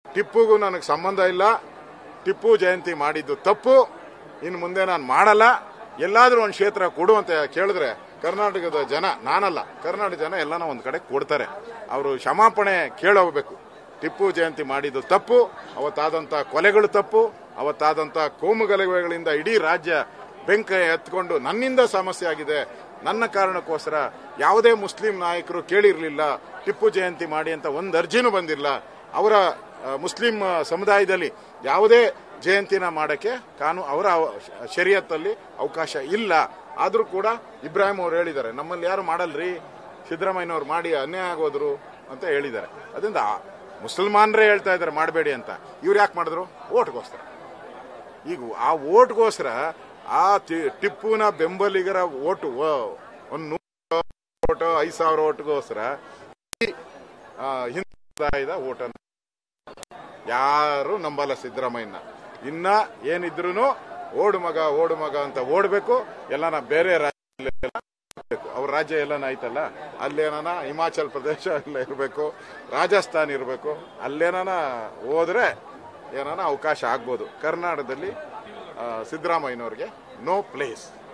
ಟಿಪ್ಪುಗೂ ನನಗೆ ಸಂಬಂಧ ಇಲ್ಲ ಟಿಪ್ಪು ಜಯಂತಿ ಮಾಡಿದ್ದು ತಪ್ಪು ಇನ್ನು ಮುಂದೆ ನಾನು ಮಾಡಲ್ಲ ಎಲ್ಲಾದ್ರೂ ಒಂದು ಕ್ಷೇತ್ರ ಕೊಡು ಅಂತ ಕೇಳಿದ್ರೆ ಕರ್ನಾಟಕದ ಜನ ನಾನಲ್ಲ ಕರ್ನಾಟಕ ಜನ ಎಲ್ಲಾನ ಒಂದು ಕಡೆ ಕೊಡ್ತಾರೆ ಅವರು ಕ್ಷಮಾಪಣೆ ಕೇಳೋಗ್ಬೇಕು ಟಿಪ್ಪು ಜಯಂತಿ ಮಾಡಿದ್ದು ತಪ್ಪು ಅವತ್ತಾದಂಥ ಕೊಲೆಗಳು ತಪ್ಪು ಅವತ್ತಾದಂಥ ಕೋಮುಗಲಭೆಗಳಿಂದ ಇಡೀ ರಾಜ್ಯ ಬೆಂಕಿ ಎತ್ಕೊಂಡು ನನ್ನಿಂದ ಸಮಸ್ಯೆ ಆಗಿದೆ ನನ್ನ ಕಾರಣಕ್ಕೋಸ್ಕರ ಯಾವುದೇ ಮುಸ್ಲಿಂ ನಾಯಕರು ಕೇಳಿರಲಿಲ್ಲ ಟಿಪ್ಪು ಜಯಂತಿ ಮಾಡಿ ಅಂತ ಒಂದು ಅರ್ಜಿನೂ ಬಂದಿಲ್ಲ ಅವರ ಆ, ಮುಸ್ಲಿಂ ಆ, ಸಮುದಾಯದಲ್ಲಿ ಯಾವುದೇ ಜಯಂತಿನ ಮಾಡಕ್ಕೆ ಕಾನೂನು ಅವರ ಶರೀಯತ್ತಲ್ಲಿ ಅವಕಾಶ ಇಲ್ಲ ಆದರೂ ಕೂಡ ಇಬ್ರಾಹಿಂ ಅವ್ರು ಹೇಳಿದ್ದಾರೆ ನಮ್ಮಲ್ಲಿ ಯಾರು ಮಾಡಲ್ರಿ ಸಿದ್ದರಾಮಯ್ಯನವ್ರು ಮಾಡಿ ಅನ್ಯಾಯ ಆಗೋದ್ರು ಅಂತ ಹೇಳಿದ್ದಾರೆ ಅದರಿಂದ ಆ ಮುಸಲ್ಮಾನರೇ ಹೇಳ್ತಾ ಇದ್ದಾರೆ ಮಾಡಬೇಡಿ ಅಂತ ಇವ್ರು ಯಾಕೆ ಮಾಡಿದ್ರು ಓಟ್ಗೋಸ್ಕರ ಈಗ ಆ ಓಟ್ಗೋಸ್ಕರ ಆ ಟಿ- ಟಿಪ್ಪುನ ಬೆಂಬಲಿಗರ ಓಟು ವ- ಒಂದು ನೂರು ಓಟು ಐದು ಸಾವಿರ ಓಟ್ಗೋಸ್ಕರ ಈ, ಆ, ಹಿಂದೂ ಸಮುದಾಯದ ಓಟನ್ನು ಯಾರು ನಂಬಲ್ಲ ಸಿದ್ದರಾಮಯ್ಯನ ಇನ್ನ ಏನಿದ್ರು ಓಡು ಮಗ ಓಡು ಮಗ ಅಂತ ಓಡ್ಬೇಕು ಎಲ್ಲಾನ ಬೇರೆ ರಾಜ್ಯದಲ್ಲಿ ಇರ್ಬೇಕು. ಅವ್ರ ರಾಜ್ಯ ಎಲ್ಲಾನ ಐತಲ್ಲ ಅಲ್ಲೇನಾನ ಹಿಮಾಚಲ್ ಪ್ರದೇಶ ಎಲ್ಲ ಇರಬೇಕು ರಾಜಸ್ಥಾನ್ ಇರಬೇಕು ಅಲ್ಲೇನಾನ ಹೋದ್ರೆ ಏನಾನ ಅವಕಾಶ ಆಗ್ಬೋದು ಕರ್ನಾಟಕದಲ್ಲಿ ಆ, ಸಿದ್ದರಾಮಯ್ಯನವ್ರಿಗೆ ನೋ ಪ್ಲೇಸ್